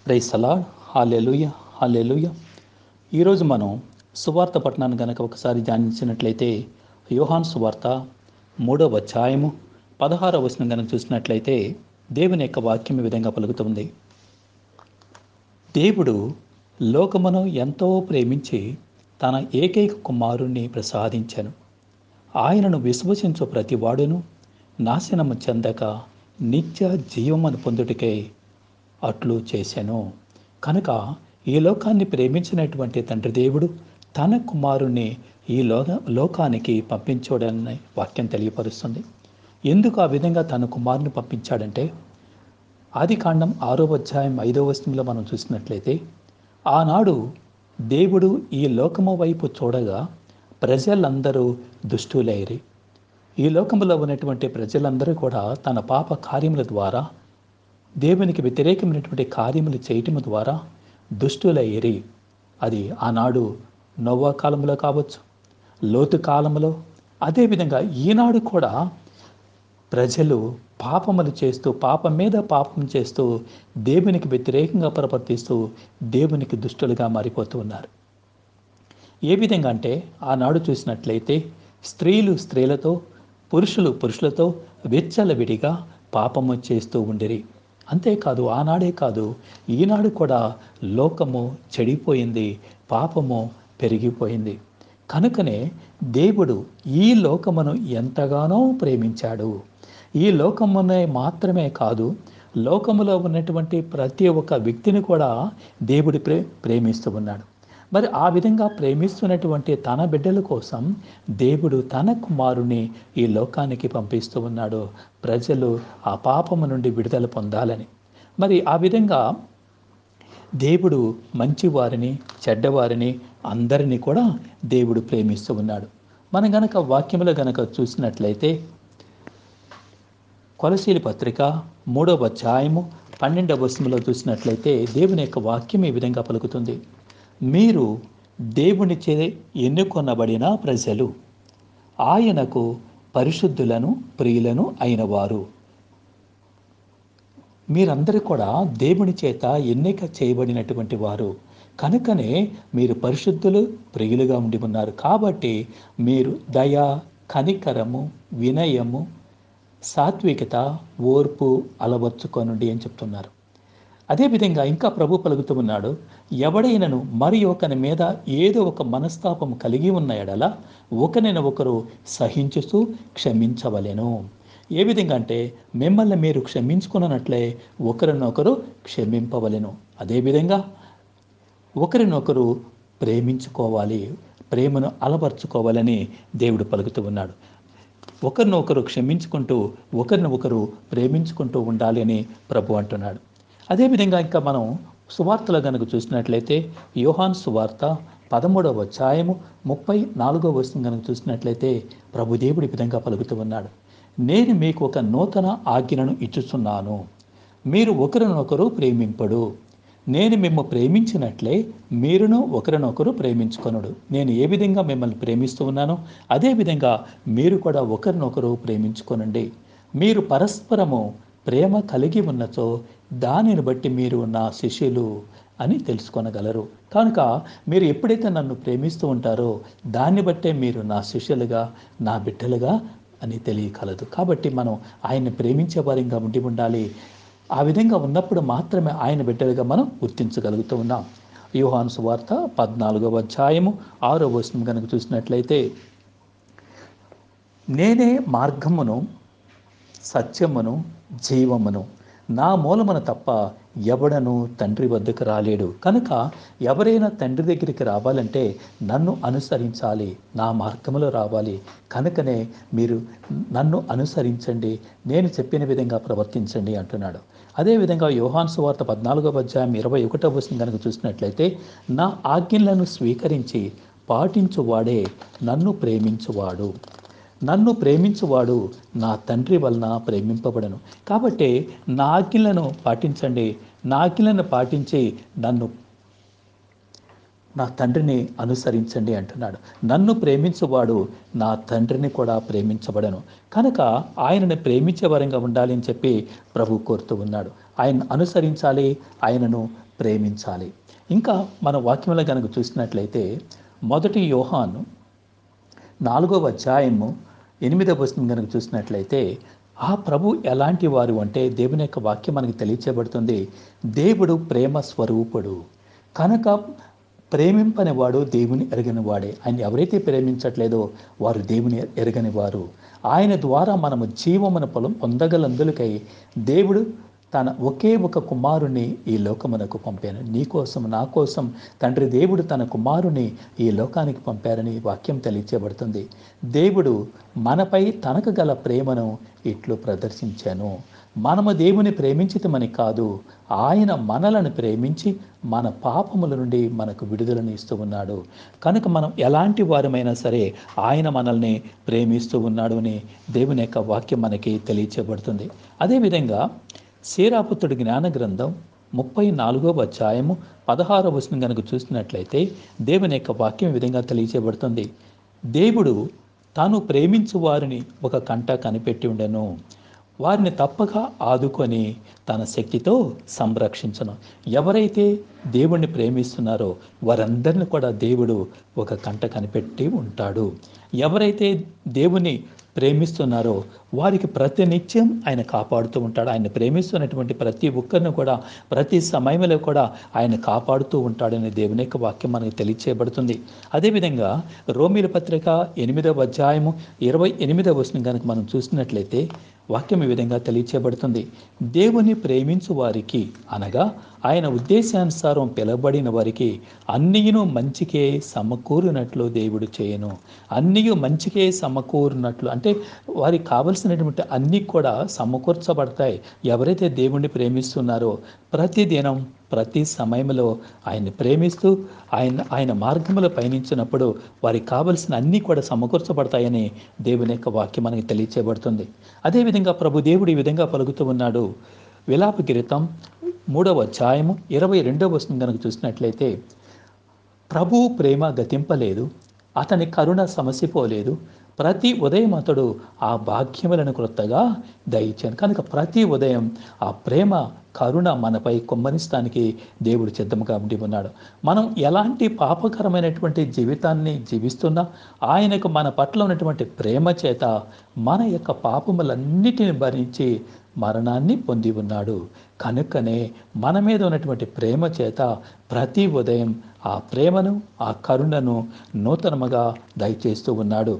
price సలా hallelujah hallelujah ఈరోజు మనం సువార్త పట్టణాన్ని గనక ఒకసారి ధ్యానించినట్లయితే యోహాన్ సువార్త మూడవ అధ్యాయము పదహారవ వచనం గనక చూసినట్లయితే దేవుని యొక్క వాక్యం ఈ విధంగా పలుకుతుంది దేవుడు లోకమును ఎంతో ప్రేమించి తన ఏకైక కుమారుణ్ణి ప్రసాదించెను ఆయనను విశ్వసించు ప్రతివాడును నాశనము చెందక నిత్య జీవమును పొందుటకై అట్లు చేశాను కనుక ఈ లోకాన్ని ప్రేమించినటువంటి తండ్రి దేవుడు తన కుమారుణ్ణి ఈ లోక లోకానికి పంపించాడని వాక్యం తెలియపరుస్తుంది ఎందుకు ఆ విధంగా తన కుమారుని పంపించాడంటే ఆది కాండం ఆరో అధ్యాయం ఐదో వచనంలో మనం చూసినట్లయితే ఆనాడు దేవుడు ఈ లోకము వైపు చూడగా ప్రజలందరూ దుష్టులైరి ఈ లోకములో ఉన్నటువంటి ప్రజలందరూ కూడా తన పాప కార్యముల ద్వారా దేవునికి వ్యతిరేకమైనటువంటి కార్యములు చేయటం ద్వారా దుష్టులయ్యేరి అది ఆనాడు నోవా కాలంలో కావచ్చు లోతు కాలంలో అదేవిధంగా ఈనాడు కూడా ప్రజలు పాపములు చేస్తూ పాపం మీద పాపం చేస్తూ దేవునికి వ్యతిరేకంగా ప్రవర్తిస్తూ దేవునికి దుష్టులుగా మారిపోతూ ఉన్నారు ఏ విధంగా అంటే ఆనాడు చూసినట్లయితే స్త్రీలు స్త్రీలతో పురుషులు పురుషులతో విచ్చలవిడిగా పాపము చేస్తూ ఉండిరి అంతేకాదు ఆనాడే కాదు ఈనాడు కూడా లోకము చెడిపోయింది పాపము పెరిగిపోయింది కనుకనే దేవుడు ఈ లోకమును ఎంతగానో ప్రేమించాడు ఈ లోకమునే మాత్రమే కాదు లోకములో ఉన్నటువంటి ప్రతి ఒక్క వ్యక్తిని కూడా దేవుడు ప్రే ప్రేమిస్తూ ఉన్నాడు మరి ఆ విధంగా ప్రేమిస్తున్నటువంటి తన బిడ్డల కోసం దేవుడు తన కుమారుని ఈ లోకానికి పంపిస్తూ ఉన్నాడు ప్రజలు ఆ పాపము నుండి విడుదల పొందాలని మరి ఆ విధంగా దేవుడు మంచివారిని చెడ్డవారిని అందరినీ కూడా దేవుడు ప్రేమిస్తూ ఉన్నాడు మనం గనక వాక్యములో గనక చూసినట్లయితే కొలసీలి పత్రిక మూడవ అధ్యాయము పన్నెండవ వచనంలో చూసినట్లయితే దేవుని యొక్క వాక్యం ఈ విధంగా పలుకుతుంది మీరు దేవునిచే ఎన్నుకొనబడిన ప్రజలు ఆయనకు పరిశుద్ధులను ప్రియులను అయినవారు మీరందరూ కూడా దేవుని చేత ఎన్నిక చేయబడినటువంటి వారు కనుకనే మీరు పరిశుద్ధులు ప్రియులుగా ఉండి ఉన్నారు కాబట్టి మీరు దయ కనికరము వినయము సాత్వికత ఓర్పు అలవర్చుకొనుండి అని చెప్తున్నారు అదేవిధంగా ఇంకా ప్రభు పలుకుతూ ఉన్నాడు ఎవడైనను మరి ఒకని మీద ఏదో ఒక మనస్తాపం కలిగి ఉన్న ఎడల ఒకరిని ఒకరు సహించుతూ క్షమించవలెను ఏ విధంగా అంటే మిమ్మల్ని మీరు క్షమించుకున్నట్లే ఒకరినొకరు క్షమింపవలెను అదేవిధంగా ఒకరినొకరు ప్రేమించుకోవాలి ప్రేమను అలవర్చుకోవాలని దేవుడు పలుకుతూ ఉన్నాడు ఒకరినొకరు క్షమించుకుంటూ ఒకరిని ఒకరు ప్రేమించుకుంటూ ఉండాలి అని ప్రభు అంటున్నాడు అదేవిధంగా ఇంకా మనం సువార్తలో కనుక చూసినట్లయితే యోహాన్ సువార్త పదమూడవ అధ్యాయము ముప్పై నాలుగవ వచనం కనుక చూసినట్లయితే ప్రభు దేవుడి విధంగా పలుకుతూ ఉన్నాడు నేను మీకు ఒక నూతన ఆజ్ఞను ఇచ్చుచున్నాను మీరు ఒకరినొకరు ప్రేమింపడు నేను మిమ్మ ప్రేమించినట్లే మీరును ఒకరినొకరు ప్రేమించుకొనుడు నేను ఏ విధంగా మిమ్మల్ని ప్రేమిస్తూ ఉన్నానో అదేవిధంగా మీరు కూడా ఒకరినొకరు ప్రేమించుకొనండి మీరు పరస్పరము ప్రేమ కలిగి ఉన్నచో దానిని బట్టి మీరు నా శిష్యులు అని తెలుసుకొనగలరు కనుక మీరు ఎప్పుడైతే నన్ను ప్రేమిస్తూ ఉంటారో దాన్ని బట్టే మీరు నా శిష్యులుగా నా బిడ్డలుగా అని తెలియకలదు కాబట్టి మనం ఆయన్ని ప్రేమించే వారిగా ఉండి ఉండాలి ఆ విధంగా ఉన్నప్పుడు మాత్రమే ఆయన బిడ్డలుగా మనం గుర్తించగలుగుతూ ఉన్నాం యూహాను సువార్త పద్నాలుగవ అధ్యాయము ఆరో వచనం కనుక చూసినట్లయితే నేనే మార్గమును సత్యమును జీవమును నా మూలమున తప్ప ఎవడను తండ్రి వద్దకు రాలేడు కనుక ఎవరైనా తండ్రి దగ్గరికి రావాలంటే నన్ను అనుసరించాలి నా మార్గంలో రావాలి కనుకనే మీరు నన్ను అనుసరించండి నేను చెప్పిన విధంగా ప్రవర్తించండి అంటున్నాడు అదేవిధంగా యోహాన్ సువార్త పద్నాలుగవ అధ్యాయం ఇరవై ఒకటవ వచనం కనుక చూసినట్లయితే నా ఆజ్ఞలను స్వీకరించి పాటించువాడే నన్ను ప్రేమించువాడు నన్ను ప్రేమించువాడు నా తండ్రి వలన ప్రేమింపబడను కాబట్టి నా ఆజ్ఞలను పాటించండి నా ఆజ్ఞలను పాటించి నన్ను నా తండ్రిని అనుసరించండి అంటున్నాడు నన్ను ప్రేమించువాడు నా తండ్రిని కూడా ప్రేమించబడను కనుక ఆయనను ప్రేమించే వరంగా ఉండాలి అని చెప్పి ప్రభు కోరుతూ ఉన్నాడు ఆయన అనుసరించాలి ఆయనను ప్రేమించాలి ఇంకా మన వాక్యంలో కనుక చూసినట్లయితే మొదటి యోహాను నాలుగవ అధ్యాయము ఎనిమిదవ వచనం కనుక చూసినట్లయితే ఆ ప్రభు ఎలాంటి వారు అంటే దేవుని యొక్క వాక్యం మనకి తెలియచేయబడుతుంది దేవుడు ప్రేమ స్వరూపుడు కనుక ప్రేమింపని వాడు దేవుని ఎరగని వాడే ఆయన ఎవరైతే ప్రేమించట్లేదో వారు దేవుని ఎరగని వారు ఆయన ద్వారా మనము జీవమున పొలం పొందగలందులకై దేవుడు తన ఒకే ఒక కుమారుని ఈ లోకమునకు పంపాను నీ కోసం నా కోసం తండ్రి దేవుడు తన కుమారుని ఈ లోకానికి పంపారని వాక్యం తెలియచేయబడుతుంది దేవుడు మనపై తనకు గల ప్రేమను ఇట్లు ప్రదర్శించాను మనము దేవుని ప్రేమించితమని కాదు ఆయన మనలను ప్రేమించి మన పాపముల నుండి మనకు విడుదలను ఇస్తూ ఉన్నాడు కనుక మనం ఎలాంటి వారమైనా సరే ఆయన మనల్ని ప్రేమిస్తూ ఉన్నాడు అని దేవుని యొక్క వాక్యం మనకి తెలియచేయబడుతుంది అదేవిధంగా సీరాపుత్రుడి జ్ఞాన గ్రంథం ముప్పై నాలుగో అధ్యాయము పదహారవ వచనం కనుక చూసినట్లయితే దేవుని యొక్క వాక్యం ఈ విధంగా తెలియచేయబడుతుంది దేవుడు తాను ప్రేమించు వారిని ఒక కంట కనిపెట్టి ఉండెను వారిని తప్పక ఆదుకొని తన శక్తితో సంరక్షించను ఎవరైతే దేవుణ్ణి ప్రేమిస్తున్నారో వారందరిని కూడా దేవుడు ఒక కంట కనిపెట్టి ఉంటాడు ఎవరైతే దేవుని ప్రేమిస్తున్నారో వారికి ప్రతినిత్యం ఆయన కాపాడుతూ ఉంటాడు ఆయన ప్రేమిస్తున్నటువంటి ప్రతి ఒక్కరిని కూడా ప్రతి సమయంలో కూడా ఆయన కాపాడుతూ ఉంటాడని దేవుని యొక్క వాక్యం మనకు తెలియచేయబడుతుంది అదేవిధంగా రోమిల పత్రిక ఎనిమిదవ అధ్యాయము ఇరవై ఎనిమిదవ వచనం కనుక మనం చూసినట్లయితే వాక్యం ఈ విధంగా తెలియచేయబడుతుంది దేవుని ప్రేమించు వారికి అనగా ఆయన ఉద్దేశానుసారం పిలవబడిన వారికి అన్నీయును మంచికే సమకూరినట్లు దేవుడు చేయను అన్నీయు మంచికే సమకూరినట్లు అంటే వారికి కావలసినటువంటి అన్నీ కూడా సమకూర్చబడతాయి ఎవరైతే దేవుణ్ణి ప్రేమిస్తున్నారో ప్రతిదినం ప్రతి సమయంలో ఆయన్ని ప్రేమిస్తూ ఆయన ఆయన మార్గంలో పయనించినప్పుడు వారికి కావలసిన అన్నీ కూడా సమకూర్చబడతాయని దేవుని యొక్క వాక్యం మనకి తెలియచేయబడుతుంది అదేవిధంగా ప్రభు దేవుడు ఈ విధంగా పలుకుతూ ఉన్నాడు విలాప గిరితం మూడవ అధ్యాయము ఇరవై రెండవ వస్తుంది కనుక చూసినట్లయితే ప్రభు ప్రేమ గతింపలేదు అతని కరుణ సమసిపోలేదు ప్రతి ఉదయం అతడు ఆ భాగ్యములను క్రొత్తగా దయచాను కనుక ప్రతి ఉదయం ఆ ప్రేమ కరుణ మనపై కుమ్మరిస్తానికి దేవుడు సిద్ధంగా ఉండి ఉన్నాడు మనం ఎలాంటి పాపకరమైనటువంటి జీవితాన్ని జీవిస్తున్నా ఆయనకు మన పట్ల ఉన్నటువంటి ప్రేమ చేత మన యొక్క పాపములన్నిటిని భరించి మరణాన్ని పొంది ఉన్నాడు కనుకనే మన మీద ఉన్నటువంటి ప్రేమ చేత ప్రతి ఉదయం ఆ ప్రేమను ఆ కరుణను నూతనముగా దయచేస్తూ ఉన్నాడు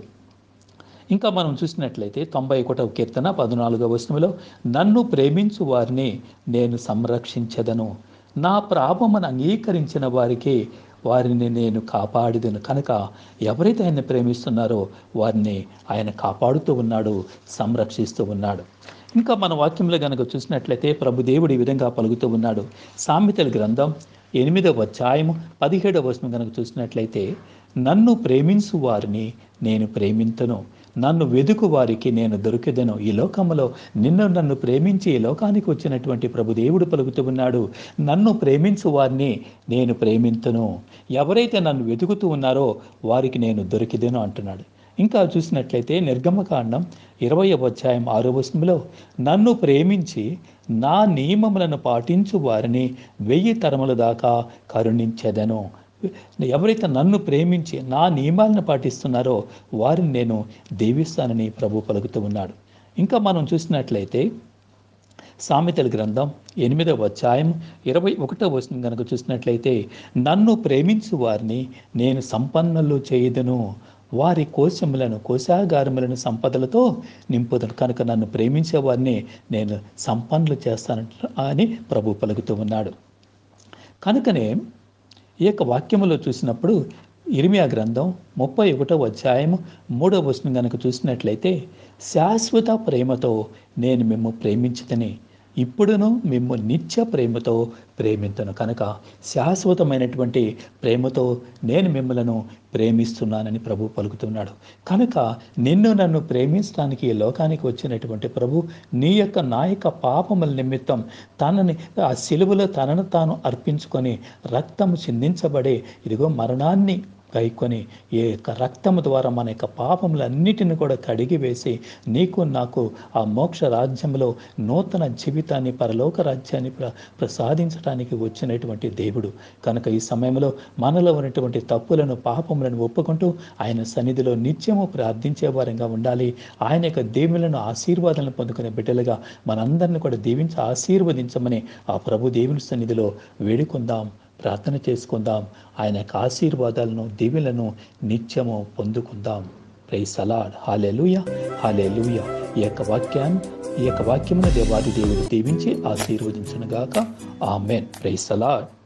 ఇంకా మనం చూసినట్లయితే తొంభై ఒకటవ కీర్తన పద్నాలుగవ వచనంలో నన్ను ప్రేమించు వారిని నేను సంరక్షించదను నా ప్రాపమను అంగీకరించిన వారికి వారిని నేను కాపాడిదను కనుక ఎవరైతే ఆయన్ని ప్రేమిస్తున్నారో వారిని ఆయన కాపాడుతూ ఉన్నాడు సంరక్షిస్తూ ఉన్నాడు ఇంకా మన వాక్యంలో కనుక చూసినట్లయితే ప్రభు దేవుడు ఈ విధంగా పలుకుతూ ఉన్నాడు సామెతల గ్రంథం ఎనిమిదవ అధ్యాయము పదిహేడవ వచనం కనుక చూసినట్లయితే నన్ను ప్రేమించు వారిని నేను ప్రేమింతను నన్ను వెదుకు వారికి నేను దొరికెదను ఈ లోకంలో నిన్ను నన్ను ప్రేమించి ఈ లోకానికి వచ్చినటువంటి ప్రభు దేవుడు పలుకుతూ ఉన్నాడు నన్ను ప్రేమించు వారిని నేను ప్రేమింతును ఎవరైతే నన్ను వెతుకుతూ ఉన్నారో వారికి నేను దొరికిదెను అంటున్నాడు ఇంకా చూసినట్లయితే నిర్గమకాండం ఇరవై అధ్యాయం ఆరో వచనంలో నన్ను ప్రేమించి నా నియమములను పాటించు వారిని వెయ్యి తరముల దాకా కరుణించెదను ఎవరైతే నన్ను ప్రేమించి నా నియమాలను పాటిస్తున్నారో వారిని నేను దీవిస్తానని ప్రభు పలుకుతూ ఉన్నాడు ఇంకా మనం చూసినట్లయితే సామెతల గ్రంథం ఎనిమిదవ అధ్యాయం ఇరవై ఒకటవ వచనం కనుక చూసినట్లయితే నన్ను ప్రేమించు వారిని నేను సంపన్నులు చేయదును వారి కోశములను కోశాగారములను సంపదలతో నింపుదను కనుక నన్ను ప్రేమించే వారిని నేను సంపన్నులు చేస్తాను అని ప్రభు పలుకుతూ ఉన్నాడు కనుకనే ఈ యొక్క వాక్యములో చూసినప్పుడు ఇరిమియా గ్రంథం ముప్పై ఒకటవ అధ్యాయం మూడవ వచనం కనుక చూసినట్లయితే శాశ్వత ప్రేమతో నేను మిమ్ము ప్రేమించుతని ఇప్పుడును మిమ్ము నిత్య ప్రేమతో ప్రేమించను కనుక శాశ్వతమైనటువంటి ప్రేమతో నేను మిమ్మలను ప్రేమిస్తున్నానని ప్రభు పలుకుతున్నాడు కనుక నిన్ను నన్ను ప్రేమించడానికి ఈ లోకానికి వచ్చినటువంటి ప్రభు నీ యొక్క నా యొక్క పాపముల నిమిత్తం తనని ఆ సిలువలో తనను తాను అర్పించుకొని రక్తము చిందించబడే ఇదిగో మరణాన్ని గైకొని ఏ యొక్క రక్తము ద్వారా మన యొక్క పాపములన్నిటిని కూడా కడిగి వేసి నీకు నాకు ఆ మోక్ష రాజ్యంలో నూతన జీవితాన్ని పరలోక రాజ్యాన్ని ప్ర ప్రసాదించడానికి వచ్చినటువంటి దేవుడు కనుక ఈ సమయంలో మనలో ఉన్నటువంటి తప్పులను పాపములను ఒప్పుకుంటూ ఆయన సన్నిధిలో నిత్యము ప్రార్థించే వారంగా ఉండాలి ఆయన యొక్క దేవులను ఆశీర్వాదాలను పొందుకునే బిడ్డలుగా మనందరిని కూడా దీవించి ఆశీర్వదించమని ఆ ప్రభు దేవుని సన్నిధిలో వేడుకుందాం ప్రార్థన చేసుకుందాం ఆయన యొక్క ఆశీర్వాదాలను దీవెలను నిత్యము పొందుకుందాం ప్రై సలాడ్ హాలెలుయ హాలెలుయ ఈ యొక్క వాక్యాన్ని ఈ యొక్క వాక్యమున దేవాది దేవుడు దీవించి ఆశీర్వదించునుగాక ఆమెన్ ప్రై సలాడ్